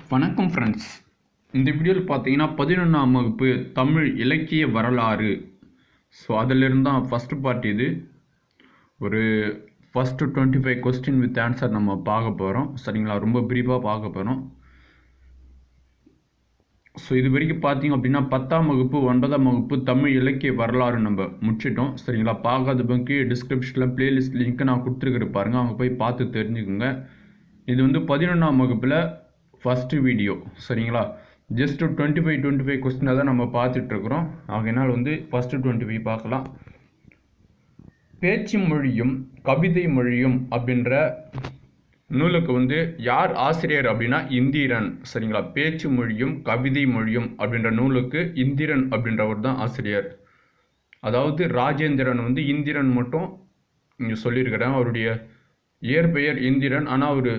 வணக்கம் ஃப்ரெண்ட்ஸ் இந்த வீடியோவில் பார்த்தீங்கன்னா பதினொன்றாம் வகுப்பு தமிழ் இலக்கிய வரலாறு ஸோ அதிலிருந்து தான் ஃபஸ்ட்டு பார்ட் இது ஒரு first twenty five question with answer நம்ம பார்க்க போகிறோம் சரிங்களா ரொம்ப பிரீஃபாக பார்க்க போகிறோம் ஸோ இது வரைக்கும் பார்த்தீங்க அப்படின்னா பத்தாம் வகுப்பு ஒன்பதாம் வகுப்பு தமிழ் இலக்கிய வரலாறு நம்ம முடிச்சிட்டோம் சரிங்களா பார்க்காதவங்க டிஸ்கிரிப்ஷனில் பிளேலிஸ்ட் லிங்க்கை நான் கொடுத்துருக்குற பாருங்கள் அவங்க போய் பார்த்து தெரிஞ்சுக்கோங்க இது வந்து பதினொன்றாம் வகுப்பில் ஃபஸ்ட்டு வீடியோ சரிங்களா just twenty five twenty five கொஸ்டினை தான் நம்ம பார்த்துட்ருக்குறோம் ஆகையினால் வந்து ஃபஸ்ட்டு டுவெண்ட்டி ஃபைவ் பார்க்கலாம் பேச்சு மொழியும் கவிதை மொழியும் அப்படின்ற நூலுக்கு வந்து யார் ஆசிரியர் அப்படின்னா இந்திரன் சரிங்களா பேச்சு மொழியும் கவிதை மொழியும் அப்படின்ற நூலுக்கு இந்திரன் அப்படின்றவர் தான் ஆசிரியர் அதாவது ராஜேந்திரன் வந்து இந்திரன் மட்டும் இங்கே சொல்லியிருக்கிறேன் அவருடைய இயற்பெயர் இந்திரன் ஆனால் அவர்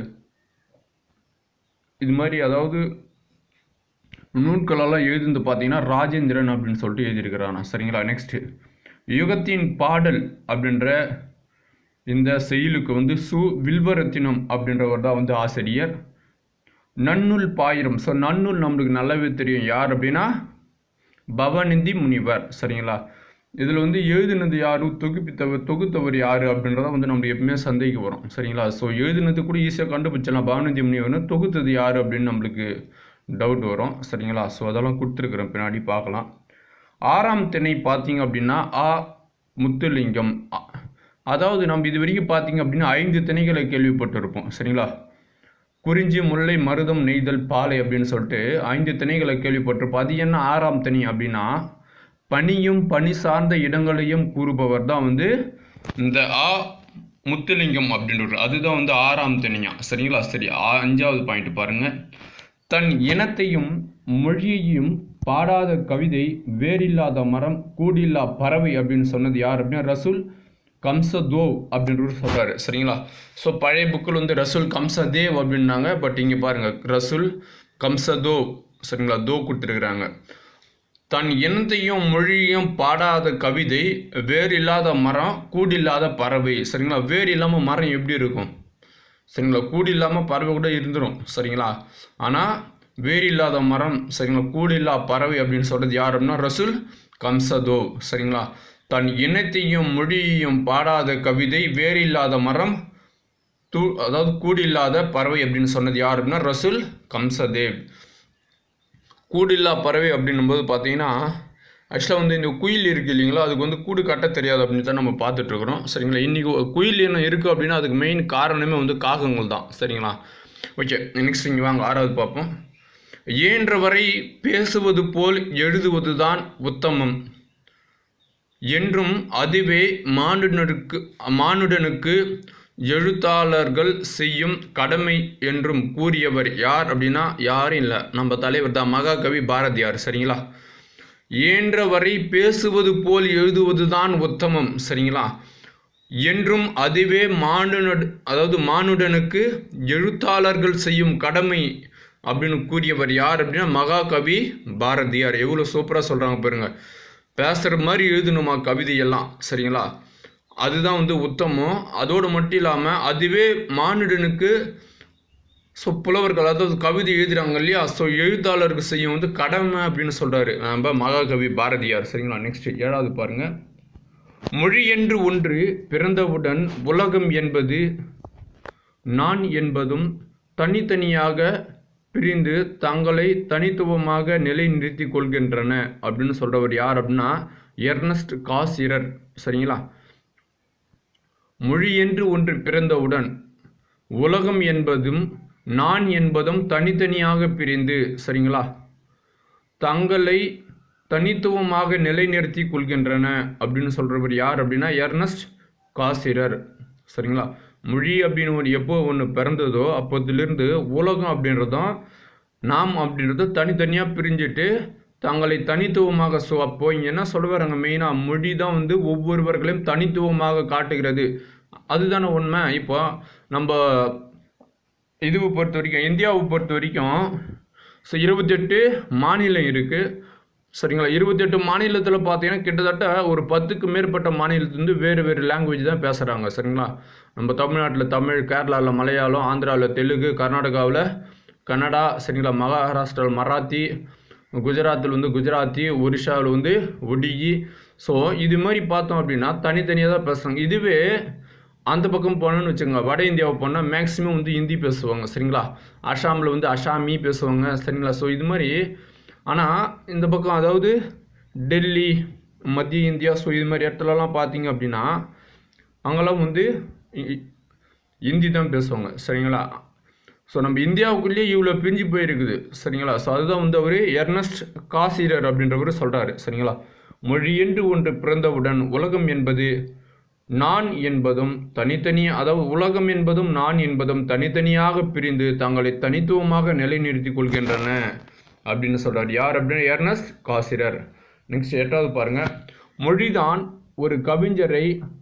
இது மாதிரி அதாவது நூல்களெல்லாம் எழுதுந்து பார்த்தீங்கன்னா ராஜேந்திரன் அப்படின்னு சொல்லிட்டு எழுதியிருக்கிறானா சரிங்களா நெக்ஸ்ட்டு யுகத்தின் பாடல் அப்படின்ற இந்த செயலுக்கு வந்து சு வில்வரத்தினம் அப்படின்றவர் தான் வந்து ஆசிரியர் நன்னூல் பாயிரம் ஸோ நன்னூல் நம்மளுக்கு நல்லாவே தெரியும் யார் அப்படின்னா பவநிதி முனிவர் சரிங்களா இதில் வந்து எழுதினது யாரு தொகுப்பித்தவர் தொகுத்தவர் யார் அப்படின்றத வந்து நம்மளுக்கு எப்பவுமே சந்தேகம் வரும் சரிங்களா ஸோ எழுதினது கூட ஈஸியாக கண்டுபிடிச்சலாம் பவநிதி முனிவர்னு தொகுத்தது யார் அப்படின்னு நம்மளுக்கு டவுட் வரும் சரிங்களா ஸோ அதெல்லாம் கொடுத்துருக்குறேன் பின்னாடி பார்க்கலாம் ஆறாம் திணை பார்த்தீங்க அப்படின்னா ஆ முத்துலிங்கம் அ- அதாவது நம்ம இது வரைக்கும் பார்த்தீங்க அப்படின்னா ஐந்து திணைகளை கேள்விப்பட்டிருப்போம் சரிங்களா குறிஞ்சி முல்லை மருதம் நெய்தல் பாலை அப்படின்னு சொல்லிட்டு ஐந்து திணைகளை கேள்விப்பட்டிருப்போம் அது என்ன ஆறாம் திணை அப்படின்னா பனியும் பனி சார்ந்த இடங்களையும் கூறுபவர் தான் வந்து இந்த ஆ முத்துலிங்கம் அப்படின்றவர் அதுதான் வந்து ஆறாம் திணையா சரிங்களா சரி ஆ- அஞ்சாவது பாயிண்ட் பாருங்க தன் இனத்தையும் மொழியையும் பாடாத கவிதை வேறில்லாத மரம் கூடில்லா பறவை அப்படின்னு சொன்னது யார் அப்படின்னா ரசூல் கம்சதோவ் அப்படின்றவர் சொல்றாரு சரிங்களா ஸோ பழைய புக்கில் வந்து ரசூல் கம்சதேவ் அப்படின்னாங்க பட் இங்கே பாருங்க ரசூல் கம்சதோவ் சரிங்களா தோ கொடுத்துருக்குறாங்க தன் இனத்தையும் மொழியையும் பாடாத கவிதை வேர் இல்லாத மரம் கூடில்லாத பறவை சரிங்களா வேர் இல்லாமல் மரம் எப்படி இருக்கும் சரிங்களா கூடு இல்லாமல் பறவை கூட இருந்துரும் சரிங்களா ஆனால் வேர் இல்லாத மரம் சரிங்களா கூடு இல்லா பறவை அப்படின்னு சொல்கிறது யார் அப்படின்னா ரசூல் கம்சதோ சரிங்களா தன் இனத்தையும் மொழியையும் பாடாத கவிதை வேர் இல்லாத மரம் தூ அதாவது கூடு இல்லாத பறவை அப்படின்னு சொன்னது யார் அப்படின்னா ரசூல் கம்சதேவ் கூடில்லா பறவை அப்படின்னும்போது பார்த்தீங்கன்னா ஆக்சுவலாக வந்து இந்த குயில் இருக்குது இல்லைங்களா அதுக்கு வந்து கூடு கட்ட தெரியாது அப்படின்னு தான் நம்ம பார்த்துட்ருக்குறோம் சரிங்களா இன்றைக்கி குயில் என்ன இருக்குது அப்படின்னா அதுக்கு மெயின் காரணமே வந்து காகங்கள் தான் சரிங்களா ஓகே நெக்ஸ்ட் இங்கே வாங்க ஆறாவது பார்ப்போம் இயன்றவரை பேசுவது போல் எழுதுவது தான் உத்தமம் என்றும் அதுவே மானுடனுக்கு மானுடனுக்கு எழுத்தாளர்கள் செய்யும் கடமை என்றும் கூறியவர் யார் அப்படின்னா யாரும் இல்லை நம்ம தலைவர் தான் மகாகவி பாரதியார் சரிங்களா இயன்றவரை பேசுவது போல் எழுதுவது தான் உத்தமம் சரிங்களா என்றும் அதுவே மானுட அதாவது மானுடனுக்கு எழுத்தாளர்கள் செய்யும் கடமை அப்படின்னு கூறியவர் யார் அப்படின்னா மகாகவி பாரதியார் எவ்வளோ சூப்பராக சொல்கிறாங்க பாருங்க பேசுகிற மாதிரி எழுதணுமா கவிதையெல்லாம் சரிங்களா அதுதான் வந்து உத்தமம் அதோடு மட்டும் இல்லாமல் அதுவே மானுடனுக்கு ஸோ புலவர்கள் அதாவது கவிதை எழுதுறாங்க இல்லையா ஸோ எழுத்தாளருக்கு செய்யும் வந்து கடமை அப்படின்னு சொல்கிறாரு நம்ம மகாகவி பாரதியார் சரிங்களா நெக்ஸ்ட் ஏழாவது பாருங்க மொழி என்று ஒன்று பிறந்தவுடன் உலகம் என்பது நான் என்பதும் தனித்தனியாக பிரிந்து தங்களை தனித்துவமாக நிலைநிறுத்தி கொள்கின்றன அப்படின்னு சொல்றவர் யார் அப்படின்னா எர்னஸ்ட் காசிரர் சரிங்களா மொழி என்று ஒன்று பிறந்தவுடன் உலகம் என்பதும் நான் என்பதும் தனித்தனியாக பிரிந்து சரிங்களா தங்களை தனித்துவமாக நிலைநிறுத்தி கொள்கின்றன அப்படின்னு சொல்றவர் யார் அப்படின்னா எர்னஸ்ட் காசிரர் சரிங்களா மொழி அப்படின்னு ஒரு எப்போ ஒன்று பிறந்ததோ அப்போதிலிருந்து உலகம் அப்படின்றதும் நாம் அப்படின்றது தனித்தனியாக பிரிஞ்சுட்டு தங்களை தனித்துவமாக ஸோ அப்போ இங்கே என்ன சொல்ல வராங்க மெயினாக மொழி தான் வந்து ஒவ்வொருவர்களையும் தனித்துவமாக காட்டுகிறது அதுதானே உண்மை இப்போ நம்ம இதுவை பொறுத்த வரைக்கும் இந்தியாவை பொறுத்த வரைக்கும் ஸோ இருபத்தெட்டு மாநிலம் இருக்குது சரிங்களா இருபத்தெட்டு மாநிலத்தில் பார்த்தீங்கன்னா கிட்டத்தட்ட ஒரு பத்துக்கு மேற்பட்ட மாநிலத்துலேருந்து வேறு வேறு லாங்குவேஜ் தான் பேசுகிறாங்க சரிங்களா நம்ம தமிழ்நாட்டில் தமிழ் கேரளாவில் மலையாளம் ஆந்திராவில் தெலுங்கு கர்நாடகாவில் கன்னடா சரிங்களா மகாராஷ்டிராவில் மராத்தி குஜராத்தில் வந்து குஜராத்தி ஒரிஷாவில் வந்து ஒடிகி ஸோ இது மாதிரி பார்த்தோம் அப்படின்னா தனித்தனியாக தான் பேசுகிறாங்க இதுவே அந்த பக்கம் போனோம்னு வச்சுக்கோங்க வட இந்தியாவை போனால் மேக்ஸிமம் வந்து ஹிந்தி பேசுவாங்க சரிங்களா அசாமில் வந்து அசாமி பேசுவாங்க சரிங்களா ஸோ இது மாதிரி ஆனால் இந்த பக்கம் அதாவது டெல்லி மத்திய இந்தியா ஸோ இது மாதிரி இடத்துலலாம் பார்த்தீங்க அப்படின்னா அங்கெல்லாம் வந்து இ- ஹிந்தி தான் பேசுவாங்க சரிங்களா ஸோ நம்ம இந்தியாவுக்குள்ளேயே இவ்வளோ பிரிஞ்சு போயிருக்குது சரிங்களா ஸோ அதுதான் வந்து அவர் எர்னஸ்ட் காசிரர் அப்படின்றவர் சொல்கிறாரு சரிங்களா மொழி என்று ஒன்று பிறந்தவுடன் உலகம் என்பது நான் என்பதும் தனித்தனி அதாவது உலகம் என்பதும் நான் என்பதும் தனித்தனியாக பிரிந்து தங்களை தனித்துவமாக நிலைநிறுத்திக் கொள்கின்றன அப்படின்னு சொல்றார் யார் அப்படின்னா எர்னஸ்ட் காசிரர் நெக்ஸ்ட் எட்டாவது பாருங்க மொழிதான் ஒரு கவிஞரை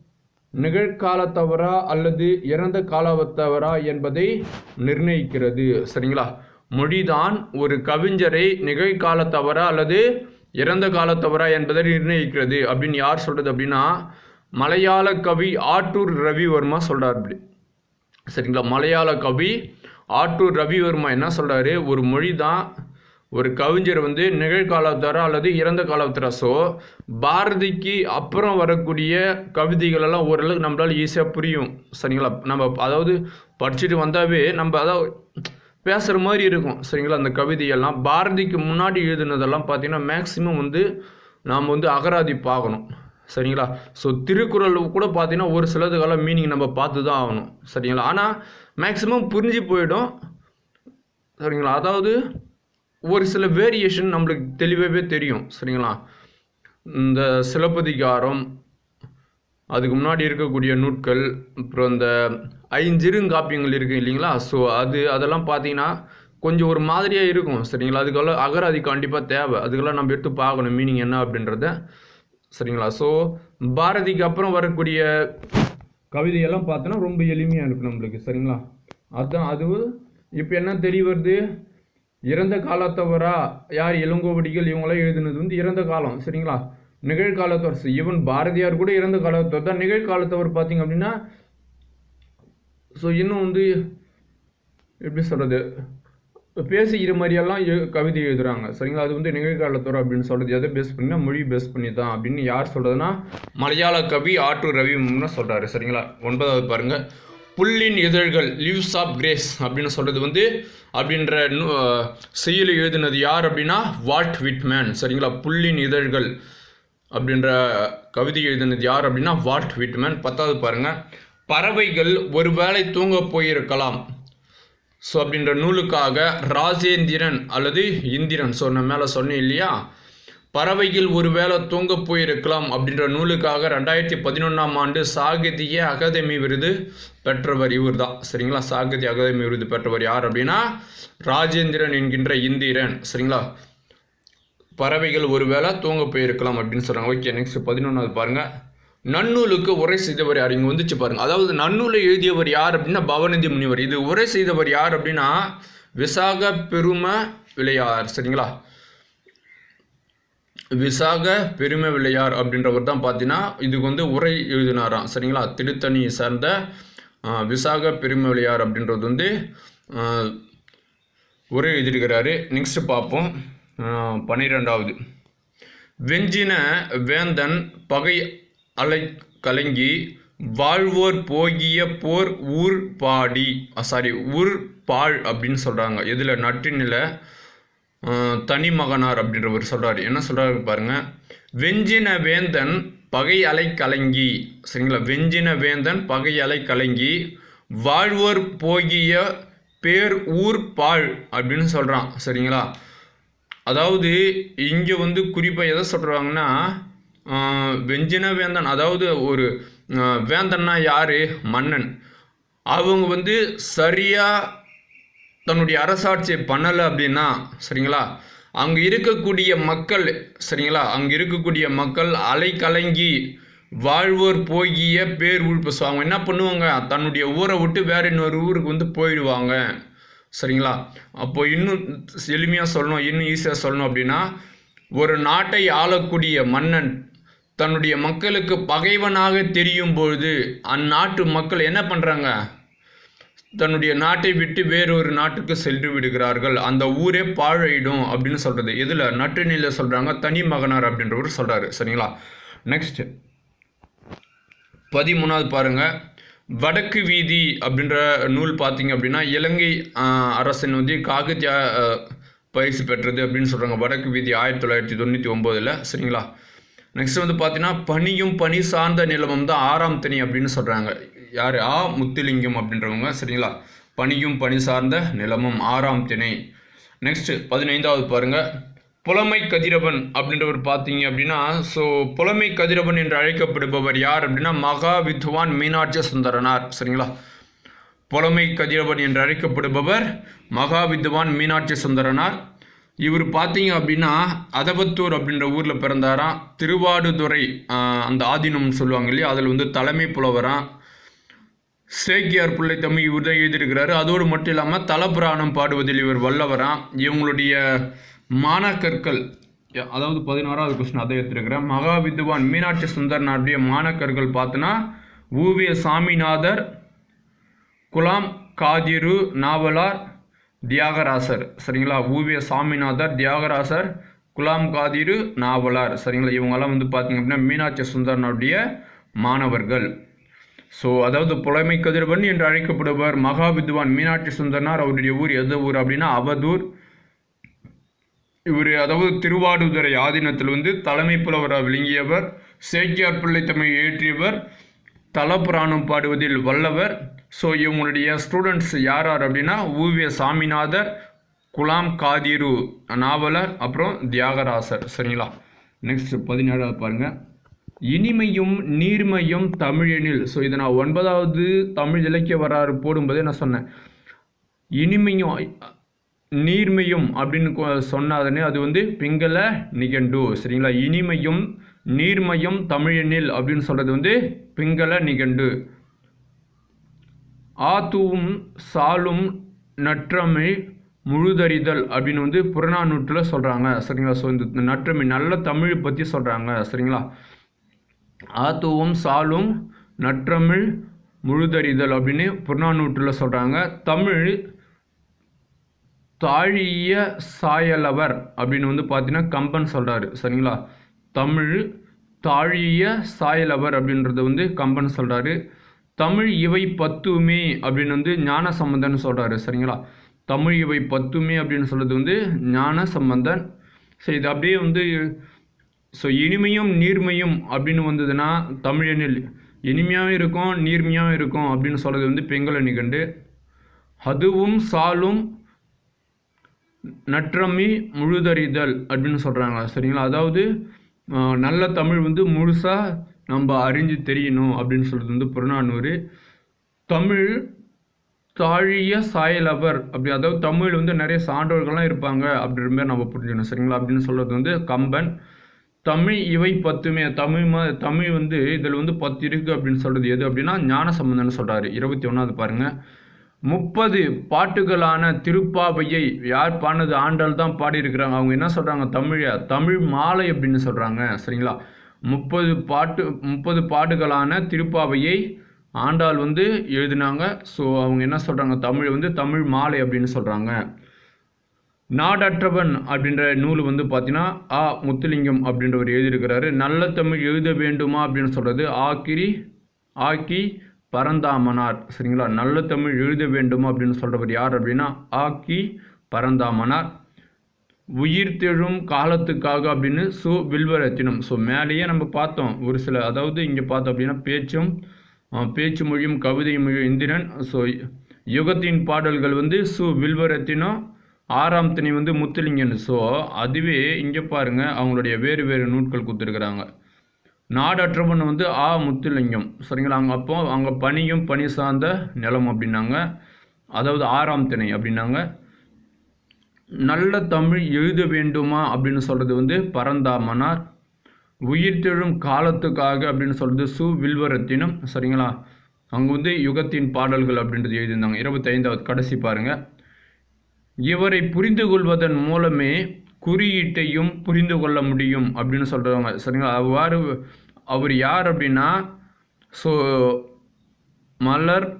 நிகழ்காலத்தவரா அல்லது இறந்த காலத்தவரா என்பதை நிர்ணயிக்கிறது சரிங்களா மொழிதான் ஒரு கவிஞரை நிகழ்காலத்தவரா அல்லது இறந்த காலத்தவரா என்பதை நிர்ணயிக்கிறது அப்படின்னு யார் சொல்றது அப்படின்னா மலையாள கவி ஆட்டூர் ரவிவர்மா சொல்றார் அப்படி சரிங்களா மலையாள கவி ஆட்டூர் ரவிவர்மா என்ன சொல்றாரு ஒரு மொழி தான் ஒரு கவிஞர் வந்து நிகழ்காலத்தரா அல்லது இறந்த காலத்தரா ஸோ பாரதிக்கு அப்புறம் வரக்கூடிய கவிதைகள் எல்லாம் ஓரளவுக்கு நம்மளால ஈஸியாக புரியும் சரிங்களா நம்ம அதாவது படிச்சுட்டு வந்தாவே நம்ம அதாவது பேசுகிற மாதிரி இருக்கும் சரிங்களா அந்த கவிதையெல்லாம் பாரதிக்கு முன்னாடி எழுதுனதெல்லாம் பார்த்தீங்கன்னா மேக்ஸிமம் வந்து நாம் வந்து அகராதி பார்க்கணும் சரிங்களா ஸோ திருக்குறள் கூட பார்த்தீங்கன்னா ஒரு சிலதுக்கெல்லாம் மீனிங் நம்ம பார்த்து தான் ஆகணும் சரிங்களா ஆனால் மேக்ஸிமம் புரிஞ்சு போயிடும் சரிங்களா அதாவது ஒரு சில வேரியேஷன் நம்மளுக்கு தெளிவாகவே தெரியும் சரிங்களா இந்த சிலப்பதிகாரம் அதுக்கு முன்னாடி இருக்கக்கூடிய நூட்கள் அப்புறம் இந்த ஐஞ்சிறுங்காப்பியங்கள் இருக்குது இல்லைங்களா ஸோ அது அதெல்லாம் பார்த்தீங்கன்னா கொஞ்சம் ஒரு மாதிரியாக இருக்கும் சரிங்களா அதுக்கெல்லாம் அகராதி கண்டிப்பாக தேவை அதுக்கெல்லாம் நம்ம எடுத்து பார்க்கணும் மீனிங் என்ன அப்படின்றத சரிங்களா ஸோ பாரதிக்கு அப்புறம் வரக்கூடிய கவிதையெல்லாம் பார்த்தோன்னா ரொம்ப எளிமையாக இருக்கும் நம்மளுக்கு சரிங்களா அதுதான் அது இப்போ என்ன தெரிய வருது இறந்த காலத்தவரா யார் இளங்கோவடிகள் இவங்களாம் எழுதுனது வந்து இறந்த காலம் சரிங்களா நிகழ்காலத்தவர் ஈவன் பாரதியார் கூட இறந்த காலத்தவர் தான் நிகழ்காலத்தவர் பார்த்தீங்க அப்படின்னா ஸோ இன்னும் வந்து எப்படி சொல்கிறது பேசிக்கிற மாதிரியெல்லாம் எழு- கவிதை எழுதுறாங்க சரிங்களா அது வந்து நிகழ்காலத்தோர் அப்படின்னு சொல்கிறது எதை பேஸ் பண்ணினா மொழி பேஸ் பண்ணி தான் அப்படின்னு யார் சொல்கிறதுனா மலையாள கவி ஆட்டூர் ரவின்னு சொல்கிறாரு சரிங்களா ஒன்பதாவது பாருங்க புல்லின் இதழ்கள் லீவ்ஸ் ஆஃப் கிரேஸ் அப்படின்னு சொல்கிறது வந்து அப்படின்ற நூ- அஹ் செய்யுள் எழுதினது யார் அப்படின்னா வால்ட் விட்மேன் சரிங்களா புல்லின் இதழ்கள் அப்படின்ற கவிதை எழுதினது யார் அப்படின்னா வால்ட் விட்மேன் பத்தாவது பாருங்க பறவைகள் ஒருவேளை தூங்க போயிருக்கலாம் ஸோ அப்படின்ற நூலுக்காக ராஜேந்திரன் அல்லது இந்திரன் ஸோ நான் மேலே சொன்னேன் இல்லையா பறவைகள் ஒருவேளை தூங்க போயிருக்கலாம் அப்படின்ற நூலுக்காக ரெண்டாயிரத்தி பதினொன்றாம் ஆண்டு சாகித்ய அகாதமி விருது பெற்றவர் இவர் தான் சரிங்களா சாகித்ய அகாதமி விருது பெற்றவர் யார் அப்படின்னா ராஜேந்திரன் என்கின்ற இந்திரன் சரிங்களா பறவைகள் ஒருவேளை தூங்க போயிருக்கலாம் அப்படின்னு சொல்கிறாங்க ஓகே நெக்ஸ்ட் பதினொன்றாவது பாருங்க நன்னூலுக்கு உரை செய்தவர் யார் இங்கே வந்துச்சு பாருங்க அதாவது நன்னூலை எழுதியவர் யார் அப்படின்னா பவநந்தி முனிவர் இது உரை செய்தவர் யார் அப்படின்னா விசாக பெரும விளையார் சரிங்களா விசாக பெருமை விளையார் அப்படின்றவர் தான் பார்த்தீங்கன்னா இதுக்கு வந்து உரை எழுதினாராம் சரிங்களா திருத்தணியை சார்ந்த ஆ, விசாக பெருமை விளையார் அப்படின்றது வந்து ஆ, உரை எழுதியிருக்கிறாரு நெக்ஸ்ட் பார்ப்போம் ஆ, பன்னிரெண்டாவது வெஞ்சின வேந்தன் பகை அலை கலங்கி வாழ்வோர் போகிய போர் ஊர் பாடி சாரி ஊர் பாழ் அப்படின்னு சொல்கிறாங்க இதில் நற்றினில் தனி மகனார் அப்படின்றவர் சொல்கிறார் என்ன சொல்கிறாரு பாருங்க வெஞ்சின வேந்தன் பகை அலை கலங்கி சரிங்களா வெஞ்சின வேந்தன் பகை அலை கலங்கி வாழ்வோர் போகிய பேர் ஊர் பாழ் அப்படின்னு சொல்கிறான் சரிங்களா அதாவது இங்கே வந்து குறிப்பாக எதை சொல்கிறாங்கன்னா வெஞ்சின வேந்தன் அதாவது ஒரு ஆஹ், வேந்தன்னா யார் மன்னன் அவங்க வந்து சரியாக தன்னுடைய அரசாட்சியை பண்ணலை அப்படின்னா சரிங்களா அங்கே இருக்கக்கூடிய மக்கள் சரிங்களா அங்கே இருக்கக்கூடிய மக்கள் அலை கலங்கி வாழ்வோர் போகிய பேர் உழ்ப்பு ஸோ அவங்க என்ன பண்ணுவாங்க தன்னுடைய ஊரை விட்டு வேற இன்னொரு ஊருக்கு வந்து போயிடுவாங்க சரிங்களா அப்போ இன்னும் எளிமையாக சொல்லணும் இன்னும் ஈஸியாக சொல்லணும் அப்படின்னா ஒரு நாட்டை ஆளக்கூடிய மன்னன் தன்னுடைய மக்களுக்கு பகைவனாக தெரியும் பொழுது அந்நாட்டு மக்கள் என்ன பண்ணுறாங்க தன்னுடைய நாட்டை விட்டு வேறொரு நாட்டுக்கு சென்று விடுகிறார்கள் அந்த ஊரே பாழாயிடும் அப்படின்னு சொல்கிறது இதில் நற்றினியில் சொல்கிறாங்க தனி மகனார் அப்படின்றவர் சொல்கிறாரு சரிங்களா நெக்ஸ்ட் பதிமூணாவது பாருங்க வடக்கு வீதி அப்படின்ற நூல் பார்த்தீங்க அப்படின்னா இலங்கை ஆஹ், அரசின் வந்து காகத்திய ஆஹ், பரிசு பெற்றது அப்படின்னு சொல்கிறாங்க வடக்கு வீதி ஆயிரத்தி தொள்ளாயிரத்தி தொண்ணூற்றி ஒம்போதில் சரிங்களா நெக்ஸ்ட் வந்து பார்த்தீங்கன்னா பனியும் பனி சார்ந்த நிலமும் தான் ஆறாம் தனி அப்படின்னு சொல்கிறாங்க யார் ஆ முத்துலிங்கம் அப்படின்றவங்க சரிங்களா பனியும் பனி சார்ந்த நிலமும் ஆறாம் திணை நெக்ஸ்ட் பதினைந்தாவது பாருங்க புலமை கதிரவன் அப்படின்றவர் பார்த்தீங்க அப்படின்னா ஸோ புலமை கதிரவன் என்று அழைக்கப்படுபவர் யார் அப்படின்னா மகா வித்வான் மீனாட்சி சுந்தரனார் சரிங்களா புலமை கதிரவன் என்று அழைக்கப்படுபவர் மகா வித்வான் மீனாட்சி சுந்தரனார் இவர் பார்த்தீங்க அப்படின்னா அதவத்தூர் அப்படின்ற ஊரில் பிறந்தாராம் திருவாடுதுறை ஆஹ், அந்த ஆதீனம்னு சொல்லுவாங்க இல்லையா அதில் வந்து தலைமை புலவராம் சேக்கியார் பிள்ளை தமிழ் இவர் தான் எழுதியிருக்கிறாரு அதோடு மட்டும் இல்லாமல் தலபுராணம் பாடுவதில் இவர் வல்லவராம் இவங்களுடைய மாணாக்கர்கள் ய- அதாவது பதினாறாவது கொஸ்டின் அதை எடுத்திருக்கிறேன் மகா வித்வான் மீனாட்சி சுந்தரனாருடைய மாணாக்கர்கள் பார்த்தோன்னா ஊவே சாமிநாதர் குலாம் காதிரு நாவலார் தியாகராசர் சரிங்களா ஊவே சாமிநாதர் தியாகராசர் குலாம் காதிரு நாவலார் சரிங்களா இவங்கெல்லாம் வந்து பார்த்தீங்க அப்படின்னா மீனாட்சி சுந்தரனுடைய மாணவர்கள் ஸோ அதாவது புலமை கதிரவன் என்று அழைக்கப்படுபவர் மகா வித்வான் மீனாட்சி சுந்தரனார் அவருடைய ஊர் எந்த ஊர் அப்படின்னா அவதூர் இவர் அதாவது திருவாடுதுறை ஆதீனத்தில் வந்து தலைமை புலவராக விளங்கியவர் சேக்கியார் பிள்ளை தமிழ் இயற்றியவர் தலபுராணம் பாடுவதில் வல்லவர் ஸோ இவங்களுடைய ஸ்டூடெண்ட்ஸ் யார் யார் அப்படின்னா ஊவிய சாமிநாதர் குலாம் காதிரு நாவலர் அப்புறம் தியாகராசர் சரிங்களா நெக்ஸ்ட் பதினேழாவது பாருங்க இனிமையும் நீர்மையும் தமிழெனில் ஸோ இதை நான் ஒன்பதாவது தமிழ் இலக்கிய வரலாறு போடும்போதே நான் சொன்னேன் இனிமையும் நீர்மையும் அப்படின்னு கொ- சொன்னாதனே அது வந்து பிங்கள நிகண்டு சரிங்களா இனிமையும் நீர்மையும் தமிழெண்ணில் அப்படின்னு சொல்றது வந்து பிங்கள நிகண்டு ஆத்துவும் சாலும் நற்றமிழ் முழுதறிதல் அப்படின்னு வந்து புறநானூற்றில் சொல்கிறாங்க சரிங்களா ஸோ இந்த நற்றமிழ் நல்ல தமிழ் பற்றி சொல்கிறாங்க சரிங்களா ஆத்துவும் சாலும் நற்றமிழ் முழுதறிதல் அப்படின்னு புறநானூற்றில் சொல்கிறாங்க தமிழ் தாழிய சாயலவர் அப்படின்னு வந்து பார்த்தீங்கன்னா கம்பன் சொல்கிறாரு சரிங்களா தமிழ் தாழிய சாயலவர் அப்படின்றது வந்து கம்பன் சொல்கிறாரு தமிழ் இவை பத்துமே அப்படின்னு வந்து ஞான சம்பந்தன் சொல்கிறாரு சரிங்களா தமிழ் இவை பத்துமே அப்படின்னு சொல்கிறது வந்து ஞான சம்பந்தன் ஸோ இது அப்படியே வந்து ஸோ இனிமையும் நீர்மையும் அப்படின்னு வந்ததுன்னா தமிழனில் இனிமையாகவும் இருக்கும் நீர்மையாகவும் இருக்கும் அப்படின்னு சொல்கிறது வந்து பெங்கல நிகண்டு அதுவும் சாலும் நற்றமி முழுதறிதல் அப்படின்னு சொல்கிறாங்க சரிங்களா அதாவது ஆஹ், நல்ல தமிழ் வந்து முழுசாக நம்ம அறிஞ்சு தெரியணும் அப்படின்னு சொல்கிறது வந்து புறநானூறு தமிழ் தாழிய சாயலவர் அப்படி அதாவது தமிழ் வந்து நிறைய சான்றோர்கள்லாம் இருப்பாங்க அப்படின்ற மாதிரி நம்ம புரிஞ்சுக்கணும் சரிங்களா அப்படின்னு சொல்கிறது வந்து கம்பன் தமிழ் இவை பத்துமே தமிழ் ம தமிழ் வந்து இதில் வந்து பத்து இருக்குது அப்படின்னு சொல்கிறது எது அப்படின்னா ஞான சம்பந்தன்னு சொல்கிறாரு இருபத்தி ஒன்றாவது பாருங்கள் முப்பது பாட்டுகளான திருப்பாவையை யார் பாடினது ஆண்டாள் தான் பாடியிருக்கிறாங்க அவங்க என்ன சொல்கிறாங்க தமிழை தமிழ் மாலை அப்படின்னு சொல்கிறாங்க சரிங்களா முப்பது பாட்டு முப்பது பாட்டுகளான திருப்பாவையை ஆண்டாள் வந்து எழுதினாங்க ஸோ அவங்க என்ன சொல்கிறாங்க தமிழ் வந்து தமிழ் மாலை அப்படின்னு சொல்கிறாங்க நாடற்றவன் அப்படின்ற நூல் வந்து பார்த்தீங்கன்னா ஆ முத்துலிங்கம் அப்படின்றவர் எழுதியிருக்கிறாரு நல்ல தமிழ் எழுத வேண்டுமா அப்படின்னு சொல்கிறது ஆக்கிரி ஆக்கி பரந்தாமனார் சரிங்களா நல்ல தமிழ் எழுத வேண்டுமா அப்படின்னு சொல்கிறவர் யார் அப்படின்னா ஆக்கி பரந்தாமனார் உயிர் தெழும் காலத்துக்காக அப்படின்னு சு வில்வரத்தினம் ஸோ மேலேயே நம்ம பார்த்தோம் ஒரு சில அதாவது இங்கே பார்த்தோம் அப்படின்னா பேச்சும் அஹ், பேச்சு மொழியும் கவிதை மொழியும் இந்திரன் ஸோ யுகத்தின் பாடல்கள் வந்து சு வில்வரத்தினம் ஆறாம் தனி வந்து முத்துலிங்கன் ஸோ அதுவே இங்கே பாருங்க அவங்களுடைய வேறு வேறு நூட்கள் கொடுத்துருக்குறாங்க நாடற்றவன் வந்து ஆ முத்துலிங்கம் சரிங்களா அங்கே அப்போ அங்கே பனியும் பனி சார்ந்த நிலம் அப்படின்னாங்க அதாவது ஆறாம் திணை அப்படின்னாங்க நல்ல தமிழ் எழுத வேண்டுமா அப்படின்னு சொல்கிறது வந்து பரந்தாமனார் உயிர் தெழும் காலத்துக்காக அப்படின்னு சொல்கிறது சு வில்வரத்தினம் சரிங்களா அங்கே வந்து யுகத்தின் பாடல்கள் அப்படின்றது எழுதியிருந்தாங்க இருபத்தைந்தாவது கடைசி பாருங்க இவரை புரிந்து கொள்வதன் மூலமே குறியீட்டையும் புரிந்து கொள்ள முடியும் அப்படின்னு சொல்கிறவங்க சரிங்களா அவ்வாறு அவர் யார் அப்படின்னா ஸோ மலர்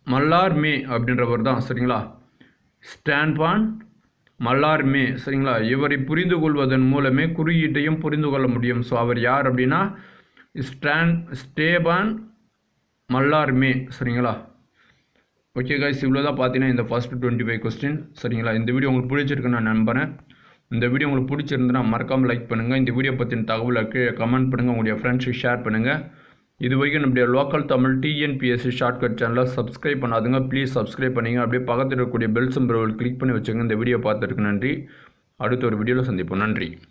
மல்லார் மே அப்படின்றவர் தான் சரிங்களா ஸ்டான்பான் மல்லார் மே சரிங்களா இவரை புரிந்து கொள்வதன் மூலமே குறியீட்டையும் புரிந்து கொள்ள முடியும் ஸோ அவர் யார் அப்படின்னா ஸ்டான் ஸ்டேபான் மல்லார் மே சரிங்களா ஓகே கைஸ் இவ்வளோ தான் பார்த்தீங்கன்னா இந்த ஃபர்ஸ்ட் டுவெண்ட்டி ஃபைவ் கொஸ்டின் சரிங்களா இந்த வீடியோ உங்களுக்கு பிடிச்சிருக்குன்னு நான் நம்புகிறேன் இந்த வீடியோ உங்களுக்கு பிடிச்சிருந்துன்னா மறக்காமல் லைக் பண்ணுங்கள் இந்த வீடியோ பற்றின தகவலை கீழே கமெண்ட் பண்ணுங்கள் உங்களுடைய ஃப்ரெண்ட்ஸுக்கு ஷேர் பண்ணுங்கள் இது வரைக்கும் நம்முடைய லோக்கல் தமிழ் டிஎன்பிஎஸ்சி ஷார்ட்கட் சேனலை சப்ஸ்கிரைப் பண்ணாதுங்க ப்ளீஸ் சப்ஸ்கிரைப் பண்ணிங்க அப்படியே பக்கத்தில் இருக்கக்கூடிய பெல் சிம்பிள் கிளிக் பண்ணி வச்சுங்க இந்த வீடியோ பார்த்துருக்கு நன்றி அடுத்த ஒரு வீடியோவில் சந்திப்போம் நன்றி